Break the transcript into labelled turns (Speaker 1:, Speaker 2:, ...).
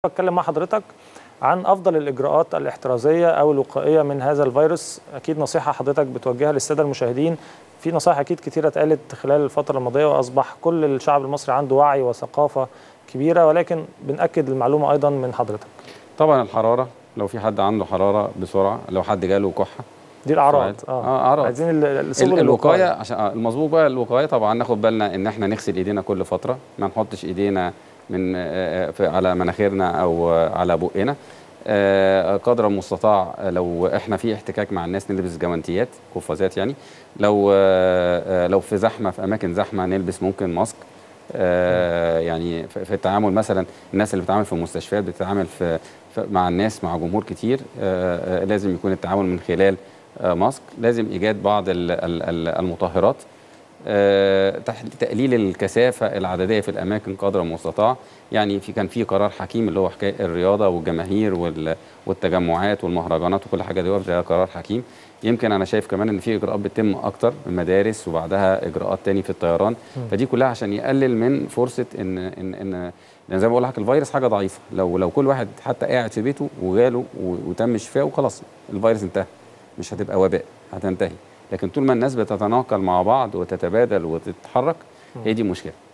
Speaker 1: بتكلم مع حضرتك عن افضل الاجراءات الاحترازيه او الوقائيه من هذا الفيروس اكيد نصيحه حضرتك بتوجهها للساده المشاهدين في نصائح اكيد كثيره اتقالت خلال الفتره الماضيه واصبح كل الشعب المصري عنده وعي وثقافه كبيره ولكن بناكد المعلومه ايضا من حضرتك
Speaker 2: طبعا الحراره لو في حد عنده حراره بسرعه لو حد جاله كحه
Speaker 1: دي الاعراض
Speaker 2: اه اه اعراض
Speaker 1: عايزين ال- ال- سبل
Speaker 2: ال- الوقايه
Speaker 1: الوقايه
Speaker 2: عشان آه المظبوط بقى الوقايه طبعا ناخد بالنا ان احنا نغسل ايدينا كل فتره ما نحطش ايدينا من آه، آه، في على مناخيرنا او آه، على بقنا آه، قدر المستطاع آه، لو احنا في احتكاك مع الناس نلبس جوانتيات قفازات يعني لو آه، آه، لو في زحمه في اماكن زحمه نلبس ممكن ماسك آه، يعني في في التعامل مثلا الناس اللي بتتعامل في المستشفيات بتتعامل في في- مع الناس مع جمهور كتير آه، آه، لازم يكون التعامل من خلال آه، ماسك لازم ايجاد بعض ال- ال- ال- المطهرات آه، تح- تقليل الكثافه العدديه في الاماكن قدر المستطاع يعني في كان في قرار حكيم اللي هو حكايه الرياضه والجماهير وال- والتجمعات والمهرجانات وكل حاجه دي ده قرار حكيم يمكن انا شايف كمان ان في اجراءات بتتم اكتر من المدارس وبعدها اجراءات تاني في الطيران فدي كلها عشان يقلل من فرصه ان ان ان لان زي ما بقول لك الفيروس حاجه ضعيفه لو لو كل واحد حتى قاعد في بيته وجاله و- وتم شفائه خلاص الفيروس انتهى مش هتبقى وباء هتنتهي لكن طول ما الناس بتتناقل مع بعض وتتبادل وتتحرك هي دي مشكله